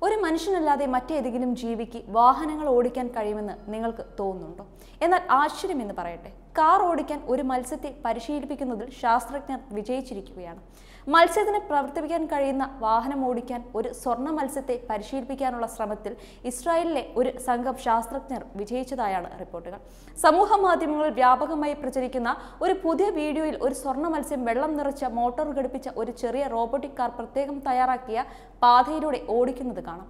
ഒരു മനുഷ്യനല്ലാതെ മറ്റേതെങ്കിലും ജീവിക്ക് വാഹനങ്ങൾ ഓടിക്കാൻ കഴിയുമെന്ന് നിങ്ങൾക്ക് തോന്നുന്നുണ്ടോ എന്നാൽ ആശ്ചര്യമെന്ന് പറയട്ടെ കാർ ഓടിക്കാൻ ഒരു മത്സ്യത്തെ പരിശീലിപ്പിക്കുന്നതിൽ ശാസ്ത്രജ്ഞർ വിജയിച്ചിരിക്കുകയാണ് മത്സ്യത്തിന് പ്രവർത്തിപ്പിക്കാൻ കഴിയുന്ന വാഹനം ഓടിക്കാൻ ഒരു സ്വർണ്ണ മത്സ്യത്തെ പരിശീലിപ്പിക്കാനുള്ള ശ്രമത്തിൽ ഇസ്രായേലിലെ ഒരു സംഘം ശാസ്ത്രജ്ഞർ വിജയിച്ചതായാണ് റിപ്പോർട്ടുകൾ സമൂഹ മാധ്യമങ്ങളിൽ വ്യാപകമായി പ്രചരിക്കുന്ന ഒരു പുതിയ വീഡിയോയിൽ ഒരു സ്വർണ്ണ മത്സ്യം വെള്ളം നിറച്ച മോട്ടോർ ഘടിപ്പിച്ച ഒരു ചെറിയ റോബോട്ടിക് കാർ പ്രത്യേകം തയ്യാറാക്കിയ പാതയിലൂടെ ഓടിക്കുന്നത് കാണാം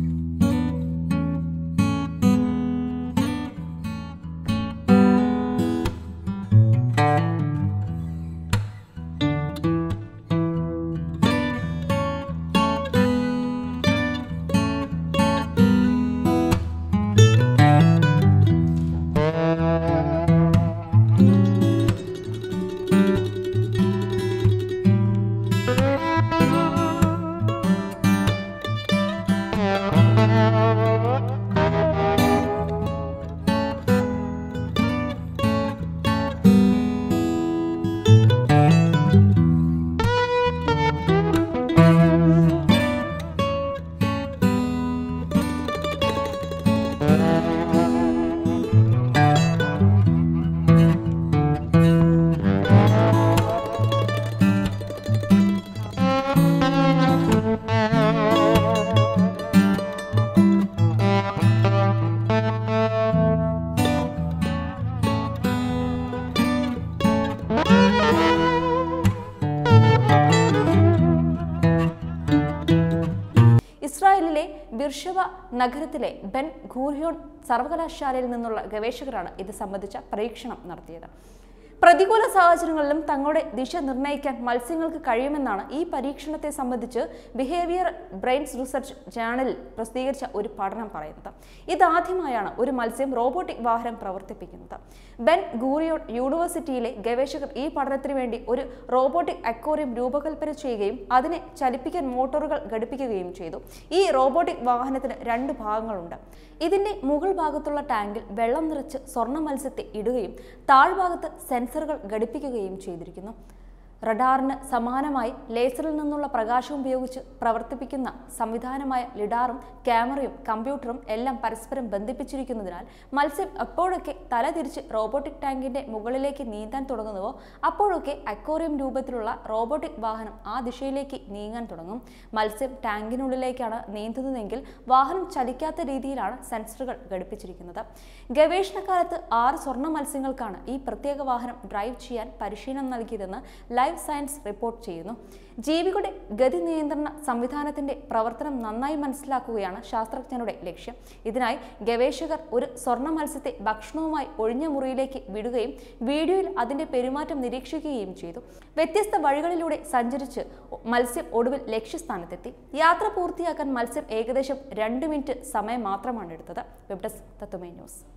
ഇസ്രായേലിലെ ബിർഷവ നഗരത്തിലെ ബെൻ ഖൂറിയോൺ സർവകലാശാലയിൽ നിന്നുള്ള ഗവേഷകരാണ് ഇത് സംബന്ധിച്ച പരീക്ഷണം നടത്തിയത് പ്രതികൂല സാഹചര്യങ്ങളിലും തങ്ങളുടെ ദിശ നിർണ്ണയിക്കാൻ മത്സ്യങ്ങൾക്ക് കഴിയുമെന്നാണ് ഈ പരീക്ഷണത്തെ സംബന്ധിച്ച് ബിഹേവിയർ ബ്രെയിൻസ് റിസർച്ച് ജേണലിൽ പ്രസിദ്ധീകരിച്ച ഒരു പഠനം പറയുന്നത് ഇതാദ്യമായാണ് ഒരു മത്സ്യം റോബോട്ടിക് വാഹനം പ്രവർത്തിപ്പിക്കുന്നത് ബെൻ ഗൂറിയോൺ യൂണിവേഴ്സിറ്റിയിലെ ഗവേഷകർ ഈ പഠനത്തിന് വേണ്ടി ഒരു റോബോട്ടിക് അക്വോറിയം രൂപകൽപ്പന ചെയ്യുകയും അതിനെ ചലിപ്പിക്കാൻ മോട്ടോറുകൾ ഘടിപ്പിക്കുകയും ചെയ്തു ഈ റോബോട്ടിക് വാഹനത്തിന് രണ്ട് ഭാഗങ്ങളുണ്ട് ഇതിന്റെ മുകൾ ഭാഗത്തുള്ള ടാങ്കിൽ വെള്ളം നിറച്ച് സ്വർണ്ണ മത്സ്യത്തെ ഇടുകയും താഴ്ഭാഗത്ത് സെൻസറുകൾ ഘടിപ്പിക്കുകയും ചെയ്തിരിക്കുന്നു റഡാറിന് സമാനമായി ലേസറിൽ നിന്നുള്ള പ്രകാശം ഉപയോഗിച്ച് പ്രവർത്തിപ്പിക്കുന്ന സംവിധാനമായ ലിഡാറും ക്യാമറയും കമ്പ്യൂട്ടറും എല്ലാം പരസ്പരം ബന്ധിപ്പിച്ചിരിക്കുന്നതിനാൽ മത്സ്യം എപ്പോഴൊക്കെ തല തിരിച്ച് റോബോട്ടിക് ടാങ്കിന്റെ മുകളിലേക്ക് നീന്താൻ തുടങ്ങുന്നുവോ അപ്പോഴൊക്കെ അക്വോറിയം രൂപത്തിലുള്ള റോബോട്ടിക് വാഹനം ആ ദിശയിലേക്ക് നീങ്ങാൻ തുടങ്ങും മത്സ്യം ടാങ്കിനുള്ളിലേക്കാണ് നീന്തുന്നതെങ്കിൽ വാഹനം ചലിക്കാത്ത രീതിയിലാണ് സെൻസറുകൾ ഘടിപ്പിച്ചിരിക്കുന്നത് ഗവേഷണകാലത്ത് ആറ് സ്വർണ്ണ മത്സ്യങ്ങൾക്കാണ് ഈ പ്രത്യേക വാഹനം ഡ്രൈവ് ചെയ്യാൻ പരിശീലനം നൽകിയതെന്ന് ലൈഫ് സയൻസ് റിപ്പോർട്ട് ചെയ്യുന്നു ജീവികളുടെ ഗതി നിയന്ത്രണ സംവിധാനത്തിന്റെ പ്രവർത്തനം നന്നായി മനസ്സിലാക്കുകയാണ് ശാസ്ത്രജ്ഞരുടെ ലക്ഷ്യം ഇതിനായി ഗവേഷകർ ഒരു സ്വർണ്ണ മത്സ്യത്തെ ഭക്ഷണവുമായി ഒഴിഞ്ഞ മുറിയിലേക്ക് വിടുകയും വീഡിയോയിൽ അതിന്റെ പെരുമാറ്റം നിരീക്ഷിക്കുകയും ചെയ്തു വ്യത്യസ്ത വഴികളിലൂടെ സഞ്ചരിച്ച് മത്സ്യം ഒടുവിൽ ലക്ഷ്യസ്ഥാനത്തെത്തി യാത്ര പൂർത്തിയാക്കാൻ മത്സ്യം ഏകദേശം രണ്ട് മിനിറ്റ് സമയം മാത്രമാണ് എടുത്തത് വെബ് ഡെസ്ക് തത്വമേ ന്യൂസ്